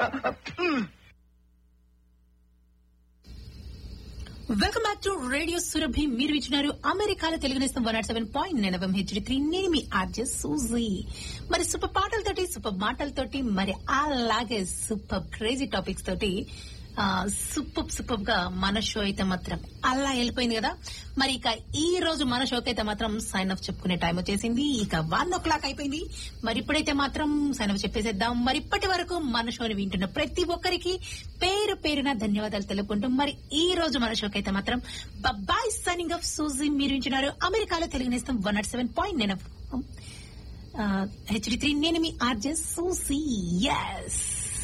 welcome back to radio Surabhi మీరు ఇచ్చినారు అమెరికాలో తెలుగు నేస్తం one nought seven point nine HD three నేను మీ ఆర్జే సూజీ మరి సూపర్ పాటలతోటి సూపర్ మాటలతోటి మరి అలాగే సూపర్ క్రేజీ టాపిక్స్ తోటి సూపర్ సూపర్ గా మన షో అయితే మాత్రం అలా వెళ్ళిపోయింది కదా మరి ఇక ఈ రోజు మన షోకి అయితే మాత్రం సైన్ అప్ చెప్పుకునే టైం వచ్చేసింది ఇక వన్ ఓ క్లాక్ అయిపోయింది మరి ఇప్పుడైతే మాత్రం సైన్ అప్ చెప్పేసేద్దాం మరి ఇప్పటి వరకు మన షోని వింటున్న ప్రతి ఒక్కరికి పేరు పేరున ధన్యవాదాలు తెలుపుకుంటూ మరి ఈ రోజు మన షోకి అయితే మాత్రం బాయ్ సైనింగ్ ఆఫ్ సూజీ మీరు వింటున్నారు అమెరికాలో తెలుగు నేస్తం వన్ నాట్ సెవెన్ పాయింట్ నేను హెచ్డి త్రీ నేను మీ ఆర్జే సూసీ ఎస్